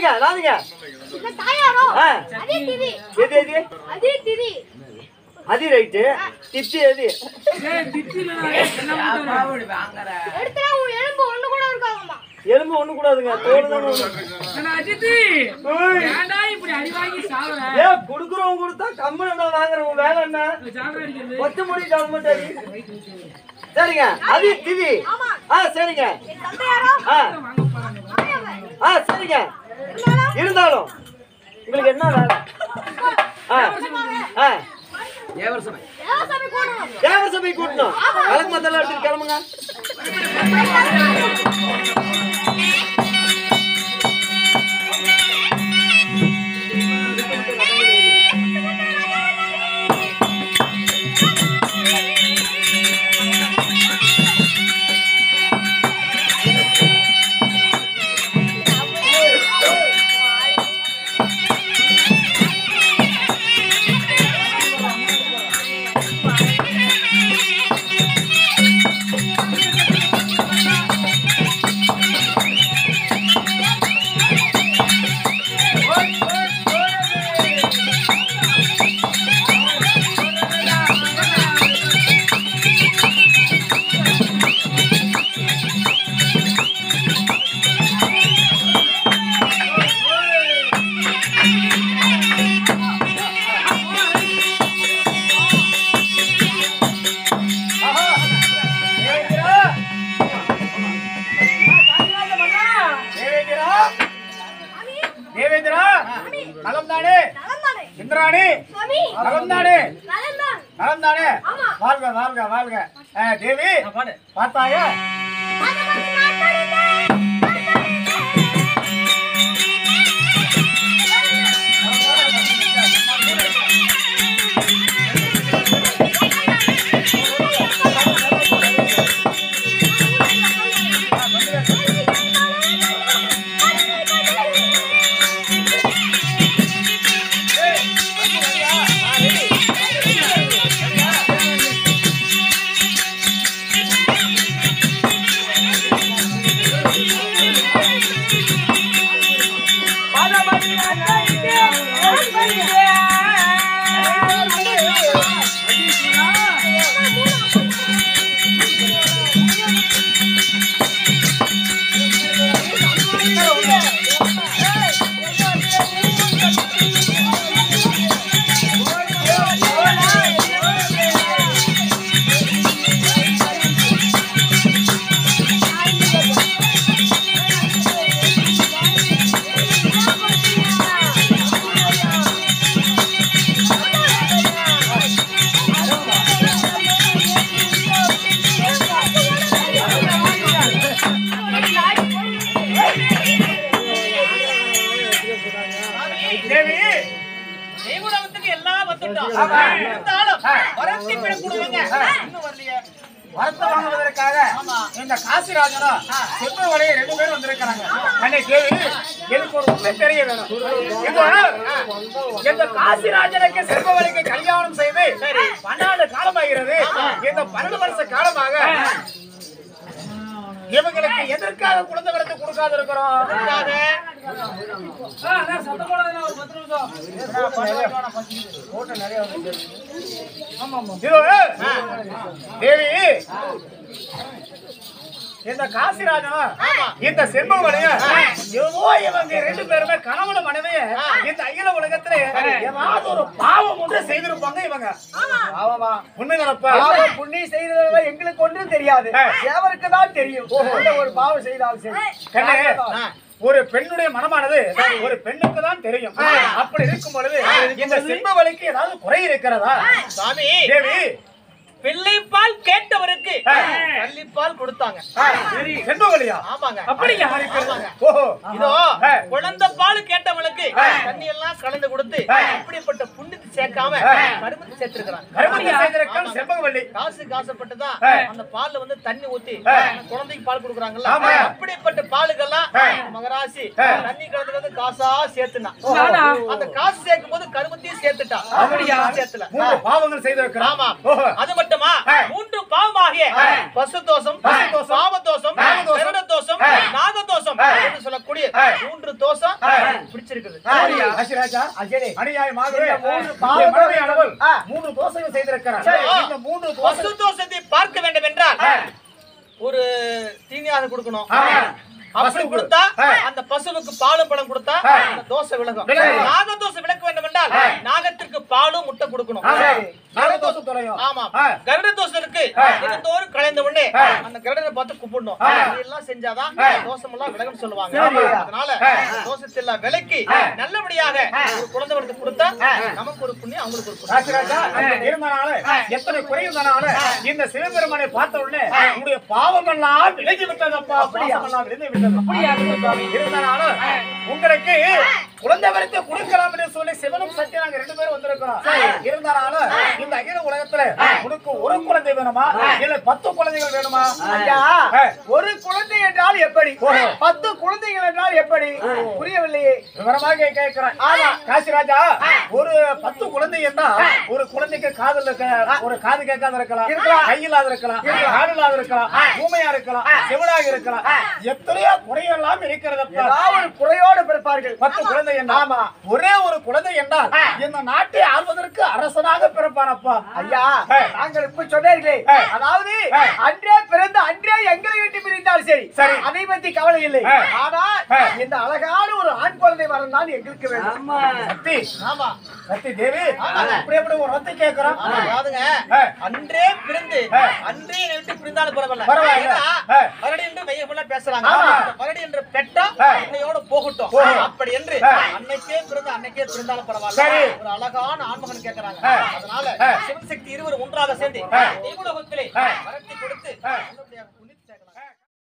நானுங்க நானுங்க இந்த தாயாரோ ஆ. அதே திதி எது எது அதே திதி அது ரைட்டு திப்தி எது ஏய், திட்டில நான் எல்லாம் விட்டுறேன். எடுத்தா உன் எலும்பு ஒண்ணு கூட இருக்காங்கம்மா எலும்பு ஒண்ணு கூடாதுங்க தோல் தான் ஒண்ணு. நான் அஜித்து, ஏன்டா இப்படி அடி வாங்கி சாகுற? ஏன் குடுக்குறவங்க கொடுத்தா கம்மன் நான் வாங்குறேன் உன் வேலை என்ன இந்த சாகுற அடிக்கிறது. ஒத்த முடி கவர்மெண்ட் அடி சரிங்க அது திவி ஆமா ஆ சரிங்க என் தந்தையாரோ ஆ வாங்க போறாங்க. மாயவன் ஆ சரிங்க இருந்தாலும் இருந்தாலும் உங்களுக்கு என்ன வேலை ஆ ஆ தேவசாமி கூடணும் தேவ சபை கூட்டணும் விளக்கு மத்தெல்லாம் எடுத்துட்டு கிளம்புங்க தேவேந்திரா நலம் தானே நலந்தானே இந்திராணி சுவாமி நலம் தானே நலந்தான் நலம் தானே ஆமா. வாழ்க வாழ்க வாழ்க ஆ, தேவி பார்த்தாயா தேவி தெய்வலோகத்துக்கு எல்லாம் வந்துட்டோம். ஆமா. இருந்தாலும் வரத்தி பெறக்கூடியவங்க இன்னும் வரலையே. வரத்தை வாங்குவதற்காக இந்த காசிராஜனும் செல்வவளையும் ரெண்டு பேரும் வந்திருக்கிறாங்க அன்னை தேவி எனக்கு ஒரு உண்மை தெரிய வேணும் இப்போ இந்த காசிராஜனுக்கு செல்வவளைக்கு கல்யாணம் செய்து பன்னெண்டு காலமாகிறது இந்த பன்னெண்டு வருஷ காலமாக இவங்களுக்கு எதற்காக குழந்தை வரத்தை கொடுக்காது இருக்கிறோம் ஆ, நான் சத்தம் போடாதீங்க, ஒரு பத்து நிமிஷம். தேவி இந்த காசிராஜனும் இந்த செல்வவளையும் ஏதோ இவங்க ரெண்டு பேருமே கணவன் மனைவிய இந்த அகில உலகத்துல ஏதாவது ஒரு பாவம் ஒன்று செய்திருப்பாங்க இவங்க பாவமா உண்மைதானப்பா பாவம் புண்ணியம் செய்யறதுல எங்களுக்கு ஒன்றும் தெரியாது தேவருக்கு தான் தெரியும் எந்த ஒரு பாவம் செய்தாலும் சரி கண்ணே, ஒரு பெண்ணுடைய மனமானது ஒரு பெண்ணுக்கு தான் தெரியும் அப்படி இருக்கும் பொழுது இந்த செல்வவளைக்கு ஏதாவது குறை இருக்கிறதா சாமி தேவி பிள்ளைப்பால் கேட்டவருக்கு பள்ளிப்பால் கொடுத்தாங்க செல்வவழியா ஆமாங்க அப்படியா? ஆமாங்க ஓஹோ இதோ ஆ. குழந்தை பால் கேட்டவளுக்கு தண்ணி எல்லாம் கலந்து கொடுத்து இப்படிப்பட்ட புண்ணியத்தை சேர்க்காம கருமத்தை சேர்த்திருக்கிறாங்க கருமத்தை செய்திருக்கும் செல்வவள்ளி காசு காசுப்பட்டுதான் ஆ. அந்த பால்ல வந்து தண்ணி ஊத்தி ஆ. அந்த குழந்தைக்கு பால் கொடுக்குறாங்கல்ல ஆமா. அப்படிப்பட்ட பாலுக்கெல்லாம் ஆ. மகராசி ஆ. தண்ணி கலந்து வந்து காசா சேர்த்துனா நானா? அந்த காசு சேர்க்கும் போது கருமத்தையும் சேர்த்துட்டா அப்படியா? சேர்த்துல மூன்று பாவங்கள் செய்திருக்கிறான் ஆமா ஓஹோ அது மட்டுமா ஆ. மூன்று பாவமாகிய பசு தோஷம் பசு தோஷம், பாவ தோஷம் நாகதோஷம், கருட தோஷம் ஆ. நாக தோஷம் ஆ. என்று சொல்லக்கூடிய சொல்லக்கூடிய மூன்று தோசம் பிடிச்சிருக்குது காசிராஜா அஜயனே அநியாயமாகவே இந்த மூன்று என் பாவங்கள் மனைவியானவள் ஆ. மூன்று தோசைகள் செய்திருக்கிறார் சரி. இந்த மூன்று பசு தோசை தோசத்தை பார்க்க வேண்டும் என்றால் ஒரு தீனியாக கொடுக்கணும் ஆமா. அப்படி பசுவுக்கு. கொடுத்தா ஆ. அந்த பசுவுக்கு பாலும் பழம் கொடுத்தா ஆ. அந்த தோசை விலகும் விலகும். நாக தோசை விளக்க வேண்டும் என்றால் நாகத்திற்கு பாலும் முட்டை கொடுக்கணும் சரி. நாலு தோசை தொலையும் ஆமா ஆ. கருட தோசை இருக்கு தினந்தோறும் கலைந்த உடனே அந்த கருடனை பார்த்து கும்பிடணும் இதெல்லாம் செஞ்சாதான் தோசம் எல்லாம் விலகும் சொல்லுவாங்க சரி. அதனால தோசத்தை எல்லாம் விலக்கி நல்லபடியாக ஒரு குழந்தை வரத்து கொடுத்தா நமக்கு ஒரு புண்ணியம் அவங்களுக்கு ஒரு புண்ணியம் காசிராஜா இருந்தனால எத்தனை குறை இருந்தனால இந்த சிவபெருமானை பார்த்த உடனே உங்களுடைய பாவம் எல்லாம் விலகி விட்டதப்பா பாவம் எல்லாம் விலகி விட்டது இருந்தனால உங்களுக்கு குழந்தை வரத்தை கொடுக்கலாம் என்று சொல்லி சிவனும் சத்தியம் நாங்க ரெண்டு பேரும் வந்திருக்கிறோம் இருந்தனால இந்த அகில உலகத்துல உனக்கு ஒரு குழந்தை வேணுமா இல்ல பத்து குழந்தைகள் வேணுமா ஐயா ஆ. ஒரு குழந்தை என்றால் எப்படி பத்து குழந்தைகள் என்றால் எப்படி புரியவில்லையே விவரமாக கேட்கிறேன் ஆமா. காசிராஜா ஒரு பத்து குழந்தை என்ன ஒரு குழந்தைக்கு காதல் இருக்க ஒரு காது கேட்காத இருக்கலாம் இருக்கலாம். கை இல்லாத இருக்கலாம் காடு இல்லாத இருக்கலாம் ஊமையா இருக்கலாம் செவிடாக இருக்கலாம் எத்தனையோ குறையெல்லாம் இருக்கிறதப்பா ஏதாவது ஒரு குறையோடு பிறப்பார்கள் பத்து குழந்தை என்ன ஆமா. ஒரே ஒரு குழந்தை என்றால் இந்த நாட்டை ஆள்வதற்கு அரசனாக பிறப்பானப்பா ஐயா ஆ. நாங்கள் இப்ப சொன்னீர்களே ஆ. அதாவது ஆ. அன்றே பிறந்து அன்றே எங்களை விட்டு பிரிந்தால் சரி சரி. அதை பத்தி கவலை இல்லை ஆ. ஆனால் ஆ. இந்த அழகான ஒரு ஆண் குழந்தை வரம் தான் எங்களுக்கு வேண்டும் சக்தி ஆமா சக்தி தேவி அப்படி அப்படி ஒரு ரத்து கேட்கிறோம் அதாவதுங்க ஆ. அன்றே பிறந்து ஆ. அன்றே என்னை விட்டு பிரிந்தாலும் பரவாயில்ல பரவாயில்ல. ஏன்னா, ஆ. மறுபடி என்று மைய பண்ண பேசுறாங்க ஆமா. அந்த மறுபடி என்ற பெட்டா ஆ. இன்னையோட போகட்டும் போகட்டும். அப்படி என்று ஆ. அன்னைக்கே பிறந்து அன்னைக்கே பிறந்தாலும் சரி. பரவாயில்ல ஒரு அழகான ஆண்மகன் கேட்கறாங்க ஆ. அதனால ஆ. சிவன் சக்தி இருவர் ஒன்றாக சேர்ந்து ஆ. தேவலோகத்திலே ஆ. வரத்தை கொடுத்து ஆ. நல்லபடியாக